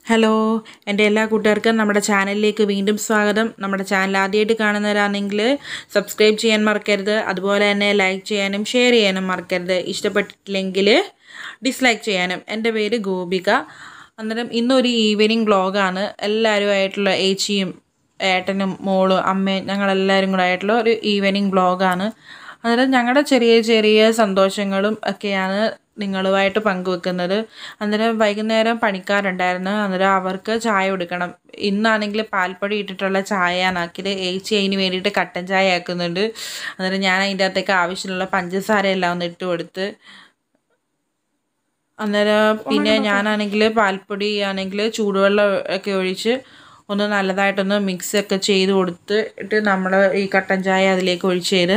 hello എൻ്റെ എല്ലാ കൂട്ടുകാർക്കും നമ്മുടെ ചാനലിലേക്ക് വീണ്ടും സ്വാഗതം നമ്മുടെ ചാനൽ ആദ്യമായിട്ട് കാണുന്നവരാണെങ്കിൽ സബ്സ്ക്രൈബ് ചെയ്യാൻ മറക്കരുത് അതുപോലെ തന്നെ ലൈക്ക് ചെയ്യാനും ഷെയർ ചെയ്യാനും മറക്കരുത് ഇഷ്ടപ്പെട്ടിട്ടില്ലെങ്കിൽ ഡിസ്ലൈക്ക് ചെയ്യാനും എൻ്റെ പേര് ഗോപിക അന്നേരം ഇന്നൊരു ഈവനിങ് വ്ളോഗാണ് എല്ലാവരുമായിട്ടുള്ള ഏച്ചിയും ഏട്ടനും മോളും അമ്മയും ഞങ്ങളെല്ലാവരും കൂടെ ആയിട്ടുള്ള ഒരു ഈവനിങ് വ്ളോഗാണ് അന്നേരം ഞങ്ങളുടെ ചെറിയ ചെറിയ സന്തോഷങ്ങളും ഒക്കെയാണ് നിങ്ങളുമായിട്ട് പങ്കുവെക്കുന്നത് അന്നേരം വൈകുന്നേരം പണിക്കാരുണ്ടായിരുന്നു അന്നേരം അവർക്ക് ചായ കൊടുക്കണം ഇന്നാണെങ്കിൽ പാൽപ്പൊടി ഇട്ടിട്ടുള്ള ചായയാണ് ആക്കിയത് ഏച്ചി അതിന് വേണ്ടിയിട്ട് കട്ടൻ ചായ ആക്കുന്നുണ്ട് അന്നേരം ഞാൻ അതിൻ്റെ അകത്തേക്ക് ആവശ്യമുള്ള പഞ്ചസാര എല്ലാം ഒന്ന് ഇട്ട് കൊടുത്ത് അന്നേരം പിന്നെ ഞാനാണെങ്കിൽ പാൽപ്പൊടി ആണെങ്കിൽ ചൂടുവെള്ളം ഒക്കെ ഒഴിച്ച് ഒന്ന് നല്ലതായിട്ടൊന്ന് മിക്സ് ഒക്കെ ചെയ്ത് കൊടുത്തിട്ട് നമ്മൾ ഈ കട്ടൻ ചായ അതിലേക്ക് ഒഴിച്ച് ചെയ്ത്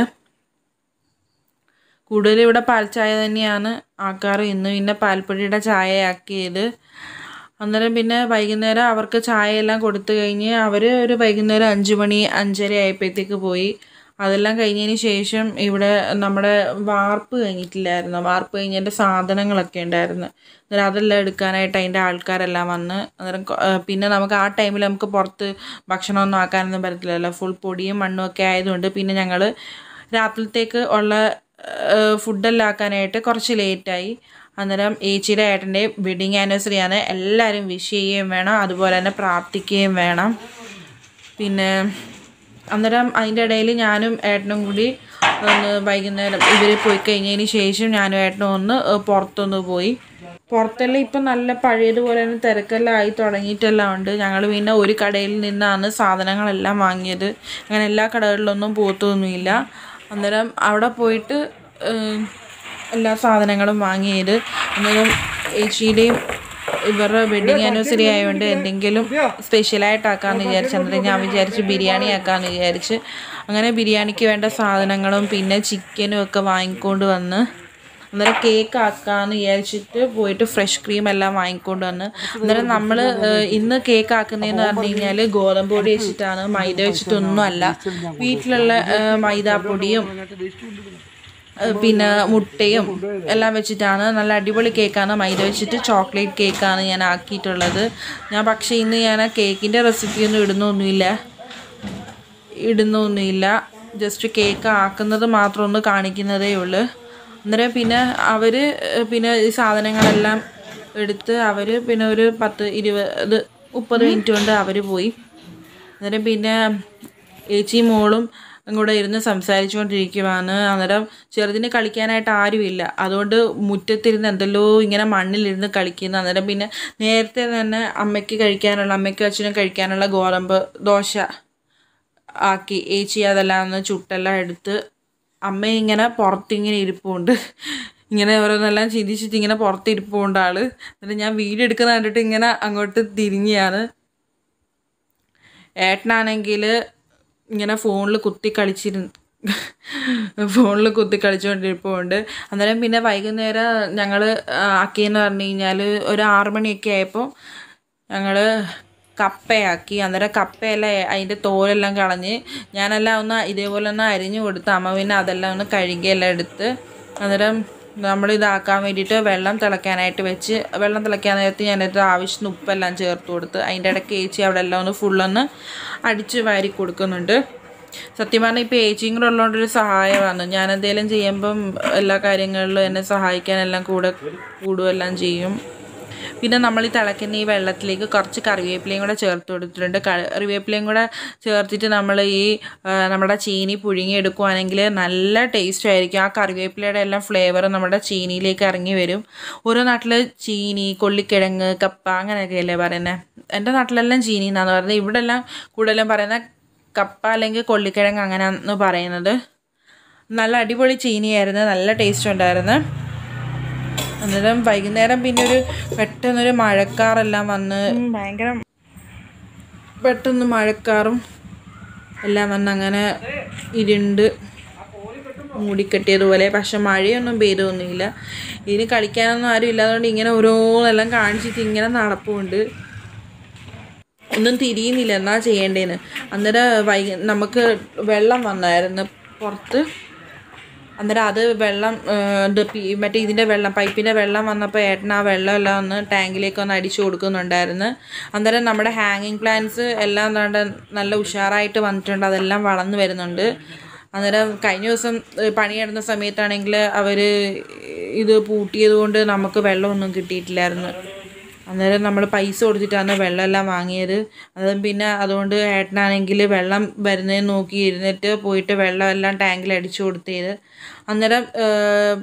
കൂടുതലും ഇവിടെ പാൽ ചായ തന്നെയാണ് ആക്കാറ് ഇന്ന് പിന്നെ പാൽപ്പൊടിയുടെ ചായ ആക്കിയത് അന്നേരം പിന്നെ വൈകുന്നേരം അവർക്ക് ചായ എല്ലാം കൊടുത്തു കഴിഞ്ഞ് അവർ ഒരു വൈകുന്നേരം അഞ്ച് മണി അഞ്ചര ആയപ്പോഴത്തേക്ക് പോയി അതെല്ലാം കഴിഞ്ഞതിന് ശേഷം ഇവിടെ നമ്മുടെ വാർപ്പ് കഴിഞ്ഞിട്ടില്ലായിരുന്നു വാർപ്പ് കഴിഞ്ഞതിൻ്റെ സാധനങ്ങളൊക്കെ ഉണ്ടായിരുന്നു അന്നേരം അതെല്ലാം എടുക്കാനായിട്ട് അതിൻ്റെ ആൾക്കാരെല്ലാം വന്ന് അന്നേരം കൊ- ആ, പിന്നെ നമുക്ക് ആ ടൈമിൽ നമുക്ക് പുറത്ത് ഭക്ഷണമൊന്നും ആക്കാനൊന്നും പറ്റത്തില്ലല്ലോ ഫുൾ പൊടിയും മണ്ണും ഒക്കെ ആയതുകൊണ്ട് പിന്നെ ഞങ്ങൾ രാത്രിത്തേക്ക് ഉള്ള ഫുഡെല്ലാം ആക്കാനായിട്ട് കുറച്ച് ലേറ്റായി അന്നേരം ഏച്ചിയുടെ ഏട്ടൻ്റെ വെഡിങ് ആനിവേഴ്സറി ആണ് എല്ലാവരും വിഷ് ചെയ്യുകയും വേണം അതുപോലെ തന്നെ പ്രാർത്ഥിക്കുകയും വേണം പിന്നെ അന്നേരം അതിൻ്റെ ഇടയിൽ ഞാനും ഏട്ടനും കൂടി ഒന്ന് വൈകുന്നേരം ഇവർ പോയി കഴിഞ്ഞതിന് ശേഷം ഞാനും ഏട്ടനും ഒന്ന് ഏഹ് പുറത്തൊന്ന് പോയി പുറത്തെല്ലാം ഇപ്പം നല്ല പഴയതുപോലെ തന്നെ തിരക്കെല്ലാം ആയി തുടങ്ങിയിട്ടെല്ലാം ഉണ്ട് ഞങ്ങൾ പിന്നെ ഒരു കടയിൽ നിന്നാണ് സാധനങ്ങളെല്ലാം വാങ്ങിയത് അങ്ങനെ എല്ലാ കടകളിലൊന്നും പോത്തൊന്നുമില്ല അന്നേരം അവിടെ പോയിട്ട് ഏഹ്, എല്ലാ സാധനങ്ങളും വാങ്ങിയത് അന്നേരം ഏച്ചിയുടെയും ഇവരുടെ വെഡിങ് ആനിവേഴ്സറി ആയതുകൊണ്ട് എന്തെങ്കിലും സ്പെഷ്യലായിട്ട് ആക്കാമെന്ന് വിചാരിച്ചു അന്നേരം ഞാൻ വിചാരിച്ചു ബിരിയാണി ആക്കാമെന്ന് വിചാരിച്ച് അങ്ങനെ ബിരിയാണിക്ക് വേണ്ട സാധനങ്ങളും പിന്നെ ചിക്കനും ഒക്കെ വാങ്ങിക്കൊണ്ട് വന്ന് അന്നേരം കേക്ക് ആക്കാമെന്ന് വിചാരിച്ചിട്ട് പോയിട്ട് ഫ്രഷ് ക്രീം എല്ലാം വാങ്ങിക്കൊണ്ട് വന്ന് അന്നേരം നമ്മൾ ഇന്ന് കേക്ക് ആക്കുന്നതെന്ന് പറഞ്ഞു കഴിഞ്ഞാൽ ഗോതമ്പ് പൊടി വെച്ചിട്ടാണ് മൈദ വെച്ചിട്ടൊന്നും അല്ല വീട്ടിലുള്ള ഏഹ്, മൈദാപ്പൊടിയും ഏഹ് പിന്നെ മുട്ടയും എല്ലാം വെച്ചിട്ടാണ് നല്ല അടിപൊളി കേക്കാണ് മൈദ വെച്ചിട്ട് ചോക്ലേറ്റ് കേക്കാണ് ഞാൻ ആക്കിയിട്ടുള്ളത് ഞാൻ പക്ഷേ ഇന്ന് ഞാൻ ആ കേക്കിൻ്റെ റെസിപ്പിയൊന്നും ഇടുന്നൊന്നുമില്ല ഇടുന്നൊന്നുമില്ല ജസ്റ്റ് കേക്ക് ആക്കുന്നത് മാത്രം ഒന്ന് കാണിക്കുന്നതേ ഉള്ളൂ അന്നേരം പിന്നെ അവർ പിന്നെ ഈ സാധനങ്ങളെല്ലാം എടുത്ത് അവർ പിന്നെ ഒരു പത്ത് ഇരുപത് മുപ്പത് മിനിറ്റ് കൊണ്ട് അവർ പോയി അന്നേരം പിന്നെ ഏച്ചിയും മോളും കൂടെ ഇരുന്ന് സംസാരിച്ചുകൊണ്ടിരിക്കുവാണ് അന്നേരം ചെറുതിന് കളിക്കാനായിട്ട് ആരുമില്ല അതുകൊണ്ട് മുറ്റത്തിരുന്ന് എന്തെല്ലോ ഇങ്ങനെ മണ്ണിലിരുന്ന് കളിക്കുന്നു അന്നേരം പിന്നെ നേരത്തെ തന്നെ അമ്മയ്ക്ക് കഴിക്കാനുള്ള അമ്മയ്ക്കും അച്ഛനും കഴിക്കാനുള്ള ഗോതമ്പ് ദോശ ആക്കി ഏച്ചി അതെല്ലാം ഒന്ന് ചുട്ടെല്ലാം എടുത്ത് അമ്മ ഇങ്ങനെ പുറത്തിങ്ങനെ ഇരിപ്പുണ്ട് ഇങ്ങനെ ഓരോന്നെല്ലാം ചിന്തിച്ചിട്ട് ഇങ്ങനെ പുറത്തിരിപ്പുണ്ട് ആള് എന്നിട്ട് ഞാൻ വീഡിയോ എടുക്കുന്ന കണ്ടിട്ട് ഇങ്ങനെ അങ്ങോട്ട് തിരിഞ്ഞാണ് ഏട്ടനാണെങ്കിൽ ഇങ്ങനെ ഫോണിൽ കുത്തി കളിച്ചിരുന്നു ഫോണിൽ കുത്തി കളിച്ചുകൊണ്ടിരിപ്പുണ്ട് അന്നേരം പിന്നെ വൈകുന്നേരം ഞങ്ങൾ ആക്കിയെന്ന് പറഞ്ഞു കഴിഞ്ഞാൽ ഒരു ആറ് മണിയൊക്കെ ആയപ്പോൾ ഞങ്ങൾ കപ്പയാക്കി അന്നേരം കപ്പയെല്ലാം അതിൻ്റെ തോലെല്ലാം കളഞ്ഞ് ഞാനെല്ലാം ഒന്ന് ഇതേപോലെ ഒന്ന് അരിഞ്ഞു കൊടുത്ത് അമ്മ പിന്നെ അതെല്ലാം ഒന്ന് കഴുകിയെല്ലാം എടുത്ത് അന്നേരം നമ്മൾ ഇതാക്കാൻ വേണ്ടിയിട്ട് വെള്ളം തിളയ്ക്കാനായിട്ട് വെച്ച് വെള്ളം തിളയ്ക്കാൻ നേരത്ത് ഞാനത് ആവശ്യത്തിന് ഉപ്പെല്ലാം ചേർത്ത് കൊടുത്ത് അതിൻ്റെ ഇടയ്ക്ക് ഏച്ചി അവിടെ എല്ലാം ഒന്ന് ഫുള്ളൊന്ന് അടിച്ച് വാരി കൊടുക്കുന്നുണ്ട് സത്യം പറഞ്ഞാൽ ഇപ്പോൾ ഏച്ചിയും കൂടെ ഉള്ളതുകൊണ്ടൊരു സഹായമാണ് ഞാൻ എന്തെങ്കിലും ചെയ്യുമ്പം എല്ലാ കാര്യങ്ങളിലും എന്നെ സഹായിക്കാനെല്ലാം കൂടെ കൂടുകയെല്ലാം ചെയ്യും പിന്നെ നമ്മൾ ഈ തിളയ്ക്കുന്ന ഈ വെള്ളത്തിലേക്ക് കുറച്ച് കറിവേപ്പിലയും കൂടെ ചേർത്ത് കൊടുത്തിട്ടുണ്ട് കറിവേപ്പിലയും കൂടെ ചേർത്തിട്ട് നമ്മൾ ഈ ആ, നമ്മുടെ ചീനി പുഴുങ്ങി എടുക്കുവാണെങ്കിൽ നല്ല ടേസ്റ്റ് ആയിരിക്കും ആ കറിവേപ്പിലയുടെ എല്ലാം ഫ്ലേവർ നമ്മുടെ ചീനിയിലേക്ക് ഇറങ്ങി വരും ഓരോ നാട്ടിൽ ചീനി കൊള്ളിക്കിഴങ്ങ് കപ്പ അങ്ങനെയൊക്കെയല്ലേ പറയുന്നത് എൻ്റെ നാട്ടിലെല്ലാം ചീനി എന്നാണ് പറയുന്നത് ഇവിടെ എല്ലാം കൂടുതലും പറയുന്ന കപ്പ അല്ലെങ്കിൽ കൊള്ളിക്കിഴങ്ങ് അങ്ങനെയാണെന്ന് പറയുന്നത് നല്ല അടിപൊളി ചീനിയായിരുന്നു നല്ല ടേസ്റ്റ് ഉണ്ടായിരുന്നു അന്നേരം വൈകുന്നേരം പിന്നെ ഒരു പെട്ടെന്നൊരു മഴക്കാറെല്ലാം വന്ന് ഭയങ്കര പെട്ടെന്ന് മഴക്കാറും എല്ലാം വന്ന് അങ്ങനെ ഇരുണ്ട് മൂടിക്കെട്ടിയതുപോലെ പക്ഷെ മഴയൊന്നും പെയ്തൊന്നുമില്ല ഇതിന് കളിക്കാനൊന്നും ആരും ഇല്ലാത്തതുകൊണ്ട് ഇങ്ങനെ ഓരോന്നെല്ലാം കാണിച്ചിട്ട് ഇങ്ങനെ നടപ്പുണ്ട് ഒന്നും തിരിയുന്നില്ല എന്നാ ചെയ്യേണ്ടേന്ന് അന്നേരം വൈകി നമുക്ക് വെള്ളം വന്നായിരുന്നു പുറത്ത് അന്നേരം അത് വെള്ളം ഏഹ്, ഇത് പി- മറ്റേ ഇതിൻ്റെ വെള്ളം പൈപ്പിൻ്റെ വെള്ളം വന്നപ്പോൾ ഏട്ടൻ ആ വെള്ളം എല്ലാം ഒന്ന് ടാങ്കിലേക്ക് ഒന്ന് അടിച്ചു കൊടുക്കുന്നുണ്ടായിരുന്നു അന്നേരം നമ്മുടെ ഹാങ്ങിങ് പ്ലാന്റ്സ് എല്ലാം എന്താണ്ട് നല്ല ഉഷാറായിട്ട് വന്നിട്ടുണ്ട് അതെല്ലാം വളർന്നു വരുന്നുണ്ട് അന്നേരം കഴിഞ്ഞ ദിവസം ഏഹ്, പണിയെടുന്ന സമയത്താണെങ്കിൽ അവർ ഇത് പൂട്ടിയത് കൊണ്ട് നമുക്ക് വെള്ളമൊന്നും കിട്ടിയിട്ടില്ലായിരുന്നു അന്നേരം നമ്മൾ പൈസ കൊടുത്തിട്ടാണ് വെള്ളമെല്ലാം വാങ്ങിയത് അതും പിന്നെ അതുകൊണ്ട് ഏട്ടനാണെങ്കിൽ വെള്ളം വരുന്നതെന്ന് നോക്കി ഇരുന്നിട്ട് പോയിട്ട് വെള്ളം എല്ലാം ടാങ്കിൽ അടിച്ചു കൊടുത്തത് അന്നേരം ഏഹ്,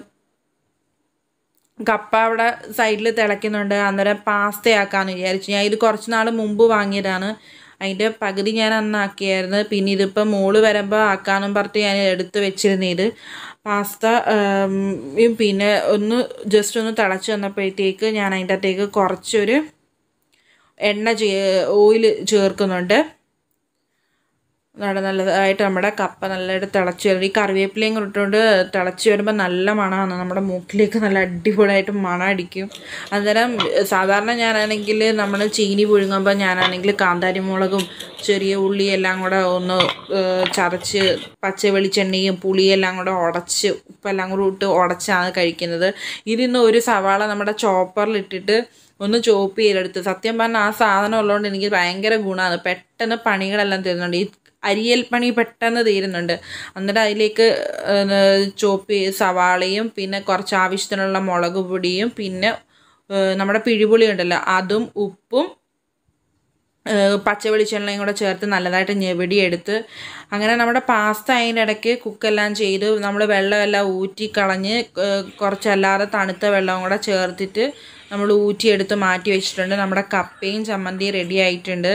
കപ്പ അവിടെ സൈഡിൽ തിളയ്ക്കുന്നുണ്ട് അന്നേരം പാസ്തയാക്കാമെന്ന് വിചാരിച്ചു ഞാൻ ഇത് കുറച്ച് നാൾ മുമ്പ് വാങ്ങിയതാണ് അതിൻ്റെ പകുതി ഞാൻ അന്ന് ആക്കിയായിരുന്നു പിന്നെ ഇതിപ്പോൾ മോള് വരുമ്പോൾ ആക്കാനും പറഞ്ഞ് ഞാൻ എടുത്ത് വെച്ചിരുന്നു ഇത് പാസ്ത ഉം, ഉം, പിന്നെ ഒന്ന് ജസ്റ്റ് ഒന്ന് തിളച്ച് വന്നപ്പോഴത്തേക്ക് ഞാൻ അതിൻ്റെ അകത്തേക്ക് കുറച്ചൊരു എണ്ണ ചേ ഓയിൽ ചേർക്കുന്നുണ്ട് നല്ല നല്ലതായിട്ട് നമ്മുടെ കപ്പ നല്ലതായിട്ട് തിളച്ച് വരും ഈ കറിവേപ്പിലയും കൂടെ ഇട്ടുകൊണ്ട് തിളച്ച് വരുമ്പോൾ നല്ല മണമാണ് നമ്മുടെ മൂക്കിലേക്ക് നല്ല അടിപൊളിയായിട്ട് മണം അടിക്കും അന്നേരം സാധാരണ ഞാനാണെങ്കിൽ നമ്മൾ ചീനി പുഴുങ്ങുമ്പോൾ ഞാനാണെങ്കിൽ കാന്താരിമുളകും ചെറിയ ഉള്ളി എല്ലാം കൂടെ ഒന്ന് ഏഹ്, ചതച്ച് പച്ച വെളിച്ചെണ്ണയും പുളിയെല്ലാം കൂടെ ഉടച്ച് ഉപ്പെല്ലാം കൂടെ ഇട്ട് ഉടച്ചാണ് കഴിക്കുന്നത് ഇതിന്ന് ഒരു സവാള നമ്മുടെ ചോപ്പറിൽ ഇട്ടിട്ട് ഒന്ന് ചോപ്പ് ചെയ്തെടുത്ത് സത്യം പറഞ്ഞാൽ ആ സാധനം ഉള്ളതുകൊണ്ട് എനിക്ക് ഭയങ്കര ഗുണമാണ് പെട്ടെന്ന് പണികളെല്ലാം തീരുന്നുണ്ട് ഈ അരിയൽ പണി പെട്ടെന്ന് തീരുന്നുണ്ട് എന്നിട്ട് അതിലേക്ക് ചോപ്പ് ചെയ്ത് സവാളയും പിന്നെ കുറച്ച് ആവശ്യത്തിനുള്ള മുളക് പൊടിയും പിന്നെ ഏഹ് നമ്മുടെ പിഴിപുളി ഉണ്ടല്ലോ അതും ഉപ്പും ഏഹ് പച്ച വെളിച്ചെണ്ണയും കൂടെ ചേർത്ത് നല്ലതായിട്ട് ഞെവിടിയെടുത്ത് അങ്ങനെ നമ്മുടെ പാസ്ത അതിൻ്റെ ഇടയ്ക്ക് കുക്കെല്ലാം ചെയ്ത് നമ്മൾ വെള്ളമെല്ലാം ഊറ്റി കളഞ്ഞ് ഏഹ് കുറച്ചല്ലാതെ തണുത്ത വെള്ളവും കൂടെ ചേർത്തിട്ട് നമ്മൾ ഊറ്റിയെടുത്ത് മാറ്റി വെച്ചിട്ടുണ്ട് നമ്മുടെ കപ്പയും ചമ്മന്തിയും റെഡി ആയിട്ടുണ്ട്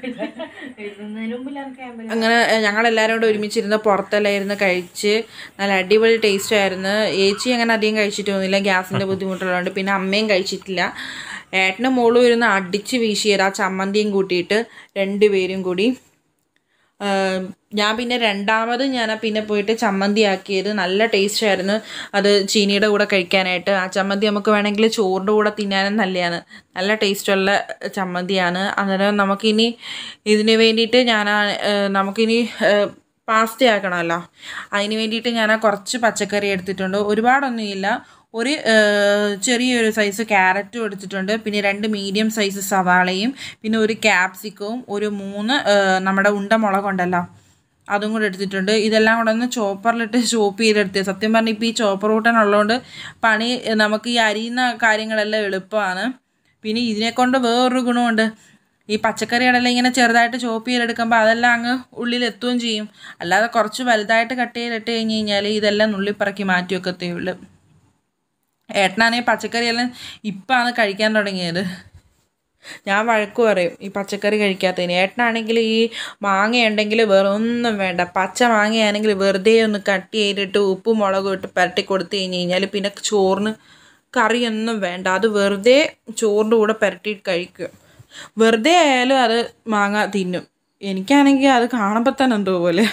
അങ്ങനെ ഏഹ്, ഞങ്ങളെല്ലാവരും കൂടെ ഒരുമിച്ചിരുന്ന് പുറത്തെല്ലാം ഇരുന്ന് കഴിച്ച് നല്ല അടിപൊളി ടേസ്റ്റ് ആയിരുന്നു ഏച്ചി അങ്ങനെ അധികം കഴിച്ചിട്ടൊന്നുമില്ല ഗ്യാസിൻ്റെ ബുദ്ധിമുട്ടുള്ളതുകൊണ്ട് പിന്നെ അമ്മയും കഴിച്ചിട്ടില്ല ഏട്ടനും മോളും ഇരുന്ന് അടിച്ച് വീശിയത് ആ ചമ്മന്തിയും കൂട്ടിയിട്ട് രണ്ടുപേരും കൂടി ആഹ് ഞാൻ പിന്നെ രണ്ടാമത് ഞാൻ പിന്നെ പോയിട്ട് ചമ്മന്തി ആക്കിയത് നല്ല ടേസ്റ്റ് ആയിരുന്നു അത് ചീനിയുടെ കൂടെ കഴിക്കാനായിട്ട് ആ ചമ്മന്തി നമുക്ക് വേണമെങ്കിൽ ചോറിൻ്റെ കൂടെ തിന്നാനും നല്ലതാണ് നല്ല ടേസ്റ്റുള്ള ചമ്മന്തിയാണ് അന്നേരം നമുക്കിനി ഇതിന് വേണ്ടിയിട്ട് ഞാൻ ആ- ആഹ് നമുക്കിനി ആഹ് പാസ്ത ആക്കണമല്ലോ അതിന് വേണ്ടിയിട്ട് ഞാൻ ആ കുറച്ച് പച്ചക്കറി എടുത്തിട്ടുണ്ട് ഒരുപാടൊന്നുമില്ല ഒരു ഏഹ്, ചെറിയൊരു സൈസ് ക്യാരറ്റും എടുത്തിട്ടുണ്ട് പിന്നെ രണ്ട് മീഡിയം സൈസ് സവാളയും പിന്നെ ഒരു ക്യാപ്സിക്കവും ഒരു മൂന്ന് ഏഹ്, നമ്മുടെ ഉണ്ട മുളകുണ്ടല്ലോ അതും കൂടെ എടുത്തിട്ടുണ്ട് ഇതെല്ലാം കൂടെ ഒന്ന് ചോപ്പറിലിട്ട് ചോപ്പ് ചെയ്തെടുത്ത് സത്യം പറഞ്ഞാൽ ഇപ്പോൾ ഈ ചോപ്പർ കൂട്ടൻ ഉള്ളതുകൊണ്ട് പണി ഏഹ്, നമുക്ക് ഈ അരിയുന്ന കാര്യങ്ങളെല്ലാം എളുപ്പമാണ് പിന്നെ ഇതിനെക്കൊണ്ട് വേറൊരു ഗുണമുണ്ട് ഈ പച്ചക്കറികളെല്ലാം ഇങ്ങനെ ചെറുതായിട്ട് ചോപ്പ് ചെയ്തെടുക്കുമ്പോൾ അതെല്ലാം അങ്ങ് ഉള്ളിൽ എത്തുകയും ചെയ്യും അല്ലാതെ കുറച്ച് വലുതായിട്ട് കട്ട് ചെയ്തിട്ട് കഴിഞ്ഞ് കഴിഞ്ഞാൽ ഇതെല്ലാം നുള്ളിപ്പറക്കി മാറ്റി വെക്കത്തേ ഉള്ളൂ ഏട്ടനാണെങ്കിൽ പച്ചക്കറിയെല്ലാം ഇപ്പാണ് കഴിക്കാൻ തുടങ്ങിയത് ഞാൻ വഴക്ക് പറയും ഈ പച്ചക്കറി കഴിക്കാത്തതിന് ഏട്ടനാണെങ്കിൽ ഈ മാങ്ങ ഉണ്ടെങ്കിൽ വേറെ ഒന്നും വേണ്ട പച്ച മാങ്ങയാണെങ്കിൽ വെറുതെ ഒന്ന് കട്ട് ചെയ്തിട്ട് ഉപ്പും മുളകും ഇട്ട് പുരട്ടി കൊടുത്തു കഴിഞ്ഞ് കഴിഞ്ഞാൽ പിന്നെ ചോറിന് കറിയൊന്നും വേണ്ട അത് വെറുതെ ചോറിൻ്റെ കൂടെ പുരട്ടി കഴിക്കും വെറുതെ ആയാലും അത് മാങ്ങ തിന്നും എനിക്കാണെങ്കിൽ അത് കാണുമ്പോൾ തന്നെ എന്തോ പോലെ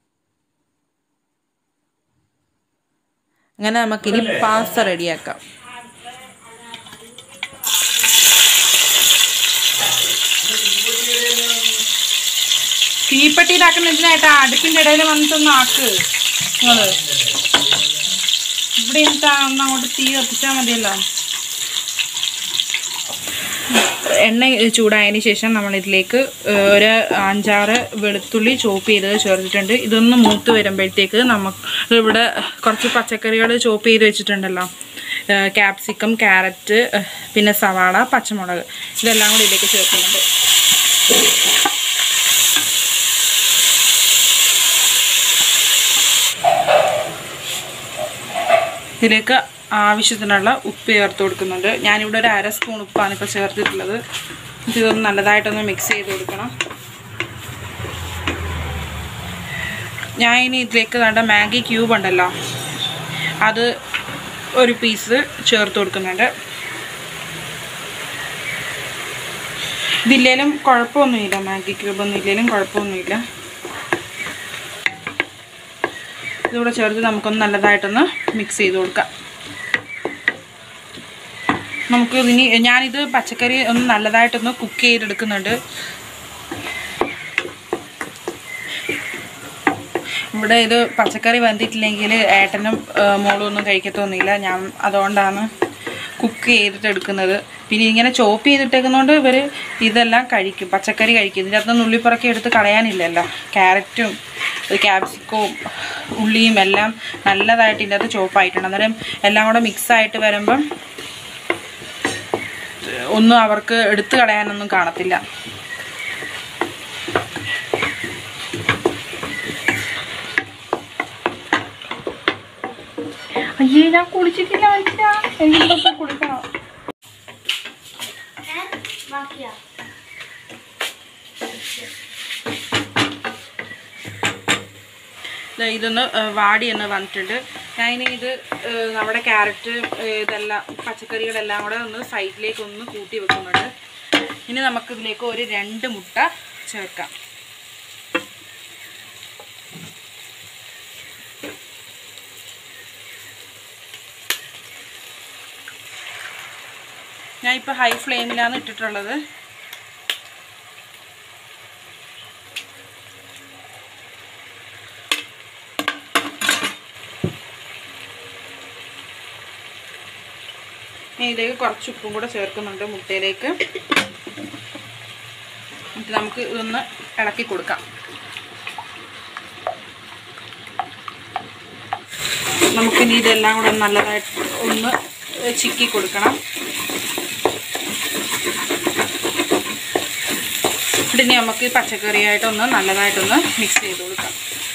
അങ്ങനെ നമുക്കിനി പാസ്ത റെഡിയാക്കാം തീപ്പെട്ടി ഇതാക്കുന്ന എന്തിനായിട്ടാ അടുപ്പിന്റെ ഇടയിൽ വന്നിട്ടൊന്ന് ആക്ക് നിങ്ങള് ഇവിടെ എന്നിട്ടാ ഒന്ന് അങ്ങോട്ട് തീ കത്തിച്ചാൽ മതിയല്ലോ എണ്ണ ചൂടായതിന് ശേഷം നമ്മൾ ഇതിലേക്ക് ഏഹ്, ഒരു അഞ്ചാറ് വെളുത്തുള്ളി ചോപ്പ് ചെയ്തത് ചേർത്തിട്ടുണ്ട് ഇതൊന്ന് മൂത്ത് വരുമ്പോഴത്തേക്ക് നമുക്ക് ഇവിടെ കുറച്ച് പച്ചക്കറികൾ ചോപ്പ് ചെയ്ത് വെച്ചിട്ടുണ്ടല്ലോ ക്യാപ്സിക്കം ക്യാരറ്റ് ഏഹ്, പിന്നെ സവാള പച്ചമുളക് ഇതെല്ലാം കൂടി ഇതിലേക്ക് ചേർക്കുന്നുണ്ട് ഇതിലേക്ക് ആവശ്യത്തിനുള്ള ഉപ്പ് ചേർത്ത് കൊടുക്കുന്നുണ്ട് ഞാനിവിടെ ഒരു അര സ്പൂൺ ഉപ്പാണ് ഇപ്പോൾ ചേർത്തിട്ടുള്ളത് എന്നിട്ട് ഇതൊന്ന് നല്ലതായിട്ടൊന്ന് മിക്സ് ചെയ്ത് കൊടുക്കണം ഞാൻ ഇനി ഇതിലേക്ക് വേണ്ട മാഗി ക്യൂബ് ഉണ്ടല്ലോ അത് ഒരു പീസ് ചേർത്ത് കൊടുക്കുന്നുണ്ട് ഇതില്ലേലും കുഴപ്പമൊന്നുമില്ല മാഗി ക്യൂബ് ഒന്നും ഇല്ലേലും കുഴപ്പമൊന്നുമില്ല ഇതുകൂടെ ചേർത്ത് നമുക്കൊന്ന് നല്ലതായിട്ടൊന്ന് മിക്സ് ചെയ്ത് കൊടുക്കാം നമുക്ക് ഇനി ഞാനിത് പച്ചക്കറി ഒന്ന് നല്ലതായിട്ടൊന്ന് കുക്ക് ചെയ്തെടുക്കുന്നുണ്ട് ഇവിടെ ഇത് പച്ചക്കറി വന്നിട്ടില്ലെങ്കിൽ ഏട്ടനും ആ, മോളും ഒന്നും കഴിക്കത്തൊന്നുമില്ല ഞാൻ അതുകൊണ്ടാണ് കുക്ക് ചെയ്തിട്ട് എടുക്കുന്നത് പിന്നെ ഇങ്ങനെ ചോപ്പ് ചെയ്തിട്ടേക്കുന്നതുകൊണ്ട് ഇവർ ഇതെല്ലാം കഴിക്കും പച്ചക്കറി കഴിക്കും ഇതിൻ്റെ അകത്ത് നുള്ളിപ്പുറക്കി എടുത്ത് കളയാനില്ലല്ലോ ക്യാരറ്റും ക്യാപ്സിക്കവും ഉള്ളിയും എല്ലാം നല്ലതായിട്ട് ഇതിൻ്റെ അകത്ത് ചോപ്പായിട്ടുണ്ട് അന്നേരം എല്ലാം കൂടെ മിക്സായിട്ട് വരുമ്പം ഒന്നും അവർക്ക് എടുത്തു കളയാനൊന്നും കാണത്തില്ല അയ്യേ ഞാൻ കുളിച്ചിട്ടില്ല മനുഷ്യ എനിക്കിപ്പോ കുളിക്കണം ദേ ഇതൊന്ന് ഏഹ്, വാടി എന്ന് വന്നിട്ടുണ്ട് ഞാൻ ഇനി ഇത് ഏഹ്, നമ്മുടെ ക്യാരറ്റ് ഏഹ്, ഇതെല്ലാം പച്ചക്കറികളെല്ലാം കൂടെ ഒന്ന് സൈഡിലേക്ക് ഒന്ന് കൂട്ടി വെക്കുന്നുണ്ട് ഇനി നമുക്ക് ഇതിലേക്ക് ഒരു രണ്ട് മുട്ട ചേർക്കാം ഞാൻ ഇപ്പോൾ ഹൈ ഫ്ലെയിമിലാണ് ഇട്ടിട്ടുള്ളത് ഞാൻ ഇതിലേക്ക് കുറച്ച് ഉപ്പും കൂടെ ചേർക്കുന്നുണ്ട് മുട്ടയിലേക്ക് എന്നിട്ട് നമുക്ക് ഇതൊന്ന് ഇളക്കി കൊടുക്കാം നമുക്കിനി ഇതെല്ലാം കൂടെ ഒന്ന് നല്ലതായിട്ട് ഒന്ന് ചിക്കി കൊടുക്കണം ഇതിനി നമുക്ക് ഈ പച്ചക്കറിയായിട്ടൊന്ന് നല്ലതായിട്ടൊന്ന് മിക്സ് ചെയ്ത് കൊടുക്കാം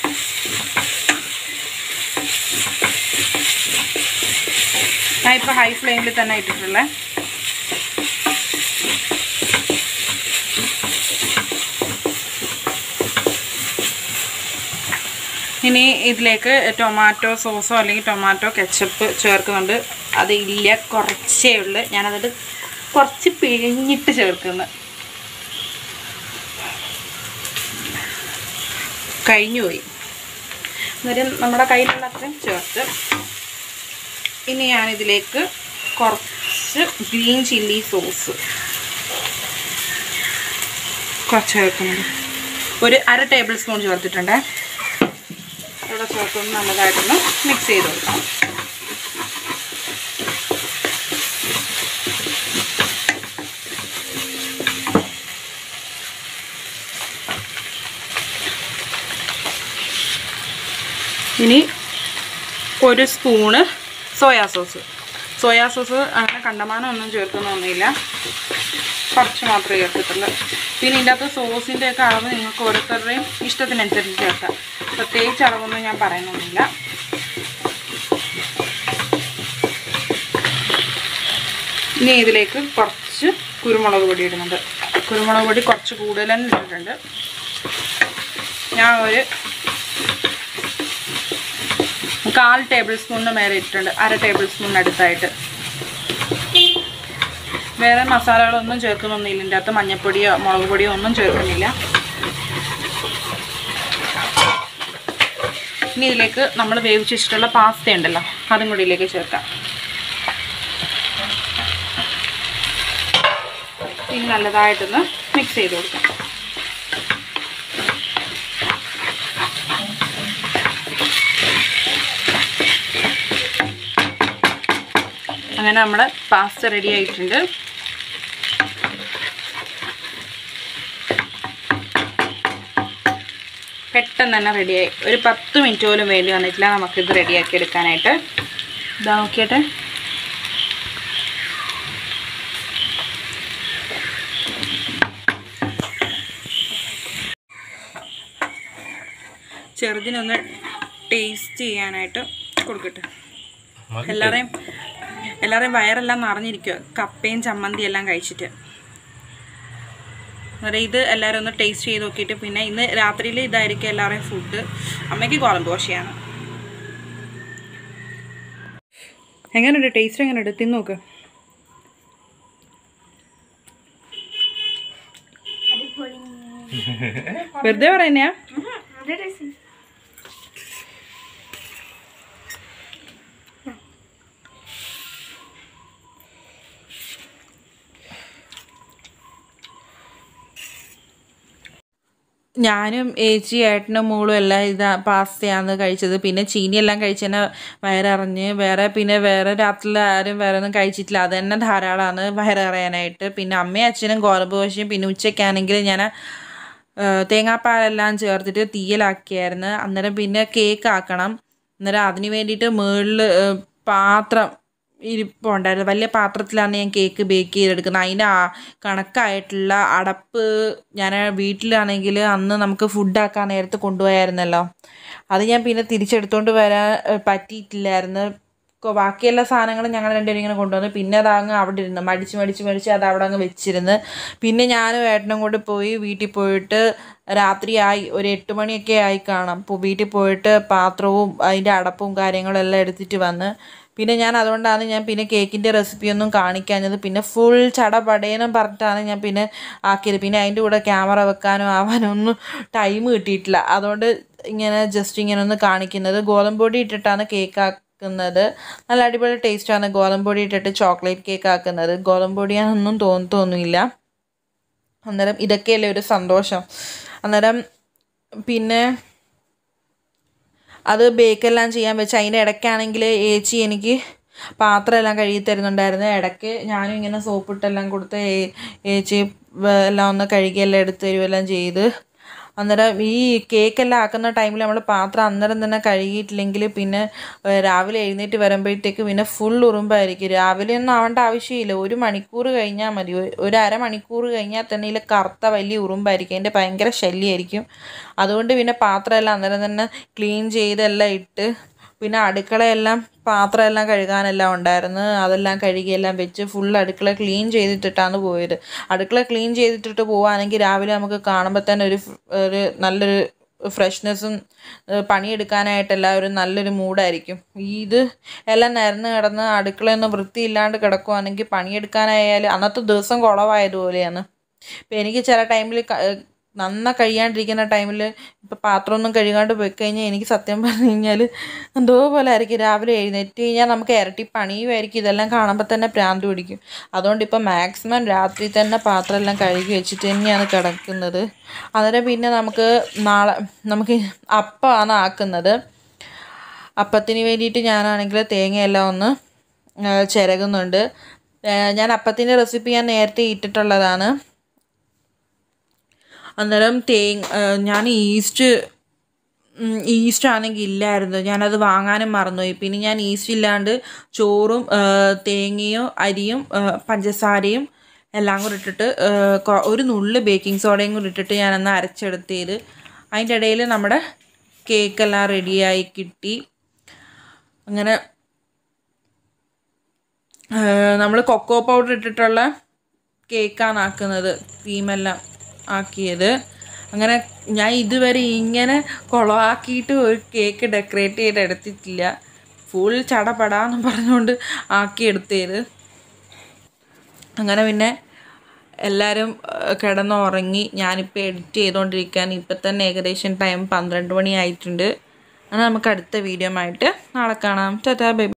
ഞാൻ ഇപ്പോൾ ഹൈ ഫ്ലെയിമിൽ തന്നെ ഇട്ടിട്ടുള്ളത് ഇനി ഇതിലേക്ക് ടൊമാറ്റോ സോസോ അല്ലെങ്കിൽ ടൊമാറ്റോ കെച്ചപ്പ് ചേർക്കുന്നുണ്ട് അത് ഇല്ല കുറച്ചേ ഉള്ളൂ ഞാനതിട്ട് കുറച്ച് പിഴിഞ്ഞിട്ട് ചേർക്കുന്നു കഴിഞ്ഞുപോയി അന്നേരം നമ്മുടെ കയ്യിലുള്ള അത്രയും ചേർത്ത് ഇനി ഞാനിതിലേക്ക് കുറച്ച് ഗ്രീൻ ചില്ലി സോസ് കുറച്ച് ചേർക്കുന്നുണ്ട് ഒരു അര ടേബിൾ സ്പൂൺ ചേർത്തിട്ടുണ്ട് ഇവിടെ ചേർത്തൊന്ന് നല്ലതായിട്ടൊന്ന് മിക്സ് ചെയ്ത് കൊടുക്കാം ഇനി ഒരു spoon soya sauce soya sauce അങ്ങനെ കണ്ടമാനം ഒന്നും ചേർക്കുന്നൊന്നുമില്ല കുറച്ച് മാത്രമേ ചേർത്തിട്ടുള്ളൂ പിന്നെ ഇതിൻ്റെ അകത്ത് സോസിൻ്റെ ഒക്കെ അളവ് നിങ്ങൾക്ക് ഓരോരുത്തരുടെയും ഇഷ്ടത്തിനനുസരിച്ച് ചേർക്കാം പ്രത്യേകിച്ച് അളവൊന്നും ഞാൻ പറയുന്നൊന്നുമില്ല ഇനി ഇതിലേക്ക് കുറച്ച് കുരുമുളക് പൊടി ഇടുന്നുണ്ട് കുരുമുളക് പൊടി കുറച്ച് കൂടുതൽ തന്നെ ഇട്ടിട്ടുണ്ട് ഞാൻ ഒരു കാൽ ടേബിൾ സ്പൂണിന് മേലെ ഇട്ടിട്ടുണ്ട് അര ടേബിൾ സ്പൂണിന് അടുത്തായിട്ട് വേറെ മസാലകളൊന്നും ചേർക്കുന്നൊന്നുമില്ല ഇതിൻ്റെ അകത്ത് മഞ്ഞൾപ്പൊടിയോ മുളക് പൊടിയോ ഒന്നും ചേർക്കുന്നില്ല ഇനി ഇതിലേക്ക് നമ്മൾ വേവിച്ച് വെച്ചിട്ടുള്ള പാസ്ത ഉണ്ടല്ലോ അതും കൂടി ഇതിലേക്ക് ചേർക്കാം ഇനി നല്ലതായിട്ടൊന്ന് മിക്സ് ചെയ്ത് കൊടുക്കാം അങ്ങനെ നമ്മുടെ പാസ്ത റെഡി ആയിട്ടുണ്ട് പെട്ടെന്ന് തന്നെ റെഡിയായി ഒരു പത്ത് മിനിറ്റ് പോലും വേണ്ടി വന്നിട്ടില്ല നമുക്കിത് റെഡിയാക്കി എടുക്കാനായിട്ട് ഇതാ നോക്കിയട്ടെ ചെറുതിനൊന്ന് ടേസ്റ്റ് ചെയ്യാനായിട്ട് കൊടുക്കട്ടെ എല്ലാവരെയും എല്ലാവരെയും വയറെല്ലാം നിറഞ്ഞിരിക്കുക കപ്പയും ചമ്മന്തി എല്ലാം കഴിച്ചിട്ട് അന്നേരം ഇത് എല്ലാവരും ഒന്ന് ടേസ്റ്റ് ചെയ്ത് നോക്കിയിട്ട് പിന്നെ ഇന്ന് രാത്രിയിൽ ഇതായിരിക്കും എല്ലാവരുടെയും ഫുഡ് അമ്മയ്ക്ക് ഗോതമ്പ് ദോശയാണ് എങ്ങനെയുണ്ട് ടേസ്റ്റ് എങ്ങനെയുണ്ട് തിന്ന് നോക്ക് വെറുതെ പറയുന്നയാ ഞാനും ഏച്ചി ഏട്ടനും മോളും എല്ലാം ഇതാ പാസ്തയാണ് കഴിച്ചത് പിന്നെ ചീനിയെല്ലാം കഴിച്ച് തന്നെ വയറിറഞ്ഞ് വേറെ പിന്നെ വേറെ രാത്രിയിൽ ആരും വേറെ ഒന്നും കഴിച്ചിട്ടില്ല അത് തന്നെ ധാരാളമാണ് വയറിറയാനായിട്ട് പിന്നെ അമ്മയും അച്ഛനും ഗോതമ്പ് ദോശയും പിന്നെ ഉച്ചയ്ക്കാണെങ്കിൽ ഞാൻ ആ, തേങ്ങാപ്പാലെല്ലാം ചേർത്തിട്ട് തീയലാക്കിയായിരുന്നു അന്നേരം പിന്നെ കേക്ക് ആക്കണം അന്നേരം അതിന് വേണ്ടിയിട്ട് മുകളിൽ പാത്രം ഇരിപ്പുണ്ടായിരുന്നു വലിയ പാത്രത്തിലാണ് ഞാൻ കേക്ക് ബേക്ക് ചെയ്തെടുക്കുന്നത് അതിൻ്റെ ആ കണക്കായിട്ടുള്ള അടപ്പ് ഞാൻ വീട്ടിലാണെങ്കിൽ അന്ന് നമുക്ക് ഫുഡാക്കാൻ നേരത്ത് കൊണ്ടുപോയായിരുന്നല്ലോ അത് ഞാൻ പിന്നെ തിരിച്ചെടുത്തോണ്ട് വരാൻ ഏ, പറ്റിയിട്ടില്ലായിരുന്നു കൊ- ബാക്കിയെല്ലാ സാധനങ്ങളും ഞങ്ങൾ രണ്ടുപേരും ഇങ്ങനെ കൊണ്ടുവന്നു പിന്നെ അത് അങ്ങ് അവിടെ ഇരുന്ന് മടിച്ച് മടിച്ച് മടിച്ച് അത് അവിടെ അങ്ങ് വെച്ചിരുന്ന് പിന്നെ ഞാനും ഏട്ടനും കൂടി പോയി വീട്ടിൽ പോയിട്ട് രാത്രിയായി ഒരു എട്ട് മണിയൊക്കെ ആയി കാണാം അപ്പോൾ വീട്ടിൽ പോയിട്ട് പാത്രവും അതിൻ്റെ അടപ്പും കാര്യങ്ങളും എല്ലാം എടുത്തിട്ട് വന്ന് പിന്നെ ഞാൻ അതുകൊണ്ടാണ് ഞാൻ പിന്നെ കേക്കിൻ്റെ റെസിപ്പിയൊന്നും കാണിക്കാഞ്ഞത് പിന്നെ ഫുൾ ചടപടേന്നും പറഞ്ഞിട്ടാണ് ഞാൻ പിന്നെ ആക്കിയത് പിന്നെ അതിൻ്റെ കൂടെ ക്യാമറ വെക്കാനോ ആവാനോ ഒന്നും ടൈം കിട്ടിയിട്ടില്ല അതുകൊണ്ട് ഇങ്ങനെ ജസ്റ്റ് ഇങ്ങനെ ഒന്ന് കാണിക്കുന്നത് ഗോതമ്പ് പൊടി ഇട്ടിട്ടാണ് കേക്ക് ആക്കുന്നത് നല്ല അടിപൊളി ടേസ്റ്റാണ് ഗോതമ്പ് പൊടി ഇട്ടിട്ട് ചോക്ലേറ്റ് കേക്ക് ആക്കുന്നത് ഗോതമ്പ് പൊടിയാണെന്നൊന്നും തോന്നത്തൊന്നുമില്ല അന്നേരം ഇതൊക്കെയല്ലേ ഒരു സന്തോഷം അന്നേരം പിന്നെ അത് ബേക്കെല്ലാം ചെയ്യാൻ വെച്ച് അതിൻ്റെ ഇടയ്ക്കാണെങ്കിൽ ഏച്ചി എനിക്ക് പാത്രം എല്ലാം കഴുകി തരുന്നുണ്ടായിരുന്നു ഇടയ്ക്ക് ഞാനും ഇങ്ങനെ സോപ്പിട്ടെല്ലാം കൊടുത്ത് ഏ- ഏച്ചി വ- എല്ലാം ഒന്ന് കഴുകിയെല്ലാം എടുത്ത് തരുമെല്ലാം ചെയ്ത് അന്നേരം ഈ കേക്കെല്ലാം ആക്കുന്ന ടൈമിൽ നമ്മൾ പാത്രം അന്നേരം തന്നെ കഴുകിയിട്ടില്ലെങ്കിൽ പിന്നെ ഏഹ്, രാവിലെ എഴുന്നേറ്റ് വരുമ്പോഴത്തേക്ക് പിന്നെ ഫുൾ ഉറുമ്പായിരിക്കും രാവിലെ ഒന്നും ആവേണ്ട ആവശ്യമില്ല ഒരു മണിക്കൂർ കഴിഞ്ഞാൽ മതി ഒരു- ഒരു അരമണിക്കൂർ കഴിഞ്ഞാൽ തന്നെ ഇതിൽ കറുത്ത വലിയ ഉറുമ്പായിരിക്കും അതിൻ്റെ ഭയങ്കര ശല്യമായിരിക്കും അതുകൊണ്ട് പിന്നെ പാത്രമെല്ലാം അന്നേരം തന്നെ ക്ലീൻ ചെയ്തെല്ലാം ഇട്ട് പിന്നെ അടുക്കളയെല്ലാം പാത്രമെല്ലാം കഴുകാനെല്ലാം ഉണ്ടായിരുന്നു അതെല്ലാം കഴുകിയെല്ലാം വെച്ച് ഫുൾ അടുക്കള ക്ലീൻ ചെയ്തിട്ടിട്ടാണ് പോയത് അടുക്കള ക്ലീൻ ചെയ്തിട്ടിട്ട് പോവുകയാണെങ്കിൽ രാവിലെ നമുക്ക് കാണുമ്പോൾ തന്നെ ഒരു ഫ്- ഒരു നല്ലൊരു ഫ്രഷ്നെസ്സും പണിയെടുക്കാനായിട്ടെല്ലാം ഒരു നല്ലൊരു മൂഡായിരിക്കും ഇത് എല്ലാം നിരന്ന് കിടന്ന് അടുക്കളയൊന്നും വൃത്തിയില്ലാണ്ട് കിടക്കുവാണെങ്കിൽ പണിയെടുക്കാനായാലും അന്നത്തെ ദിവസം കുളവായതുപോലെയാണ് ഇപ്പം എനിക്ക് ചില ടൈമിൽ നന്ന കഴിയാണ്ടിരിക്കുന്ന ടൈമിൽ ഇപ്പം പാത്രമൊന്നും കഴുകാണ്ട് പോയി കഴിഞ്ഞാൽ എനിക്ക് സത്യം പറഞ്ഞു കഴിഞ്ഞാൽ എന്തോ പോലെ ആയിരിക്കും രാവിലെ എഴുന്നേറ്റ് കഴിഞ്ഞാൽ നമുക്ക് ഇരട്ടി പണിയുമായിരിക്കും ഇതെല്ലാം കാണുമ്പോൾ തന്നെ പ്രാന്ത് പിടിക്കും അതുകൊണ്ട് ഇപ്പം മാക്സിമം രാത്രി തന്നെ പാത്രം എല്ലാം കഴുകി വെച്ചിട്ട് തന്നെയാണ് കിടക്കുന്നത് അന്നേരം പിന്നെ നമുക്ക് നാളെ നമുക്ക് അപ്പമാണ് ആക്കുന്നത് അപ്പത്തിന് വേണ്ടിയിട്ട് ഞാനാണെങ്കിൽ തേങ്ങയെല്ലാം ഒന്ന് ആ, ചിരകുന്നുണ്ട് ആ, ഞാൻ അപ്പത്തിൻ്റെ റെസിപ്പി ഞാൻ നേരത്തെ ഇട്ടിട്ടുള്ളതാണ് അന്നേരം തേങ്ങ ഞാൻ ഈസ്റ്റ് ഉം, ഈസ്റ്റ് ആണെങ്കിൽ ഇല്ലായിരുന്നു ഞാനത് വാങ്ങാനും മറന്നുപോയി പിന്നെ ഞാൻ ഈസ്റ്റ് ഇല്ലാണ്ട് ചോറും ആ, തേങ്ങയും അരിയും ആ, പഞ്ചസാരയും എല്ലാം കൂടി ഇട്ടിട്ട് ആ, കൊ- ഒരു നുള്ള് ബേക്കിംഗ് സോഡയും കൂടി ഇട്ടിട്ട് ഞാനന്ന് അരച്ചെടുത്തേത് അതിൻ്റെ ഇടയിൽ നമ്മുടെ കേക്കെല്ലാം റെഡിയായി കിട്ടി അങ്ങനെ നമ്മൾ കൊക്കോ പൗഡർ ഇട്ടിട്ടുള്ള കേക്കാണ് ആക്കുന്നത് ക്രീമെല്ലാം ആക്കിയത് അങ്ങനെ ഞാൻ ഇതുവരെ ഇങ്ങനെ കുളമാക്കിയിട്ട് ഒരു കേക്ക് ഡെക്കറേറ്റ് ചെയ്ത് എടുത്തിട്ടില്ല ഫുൾ ചടപടാന്ന് പറഞ്ഞുകൊണ്ട് ആക്കിയെടുത്തേത് അങ്ങനെ പിന്നെ എല്ലാവരും ഏഹ്, കിടന്നുറങ്ങി ഞാനിപ്പോൾ എഡിറ്റ് ചെയ്തുകൊണ്ടിരിക്കുകയാണ് ഇപ്പം തന്നെ ഏകദേശം ടൈം പന്ത്രണ്ട് മണി ആയിട്ടുണ്ട് എന്നാൽ നമുക്ക് അടുത്ത വീഡിയോ ആയിട്ട് നാളെ കാണാം ടാറ്റാ ബൈ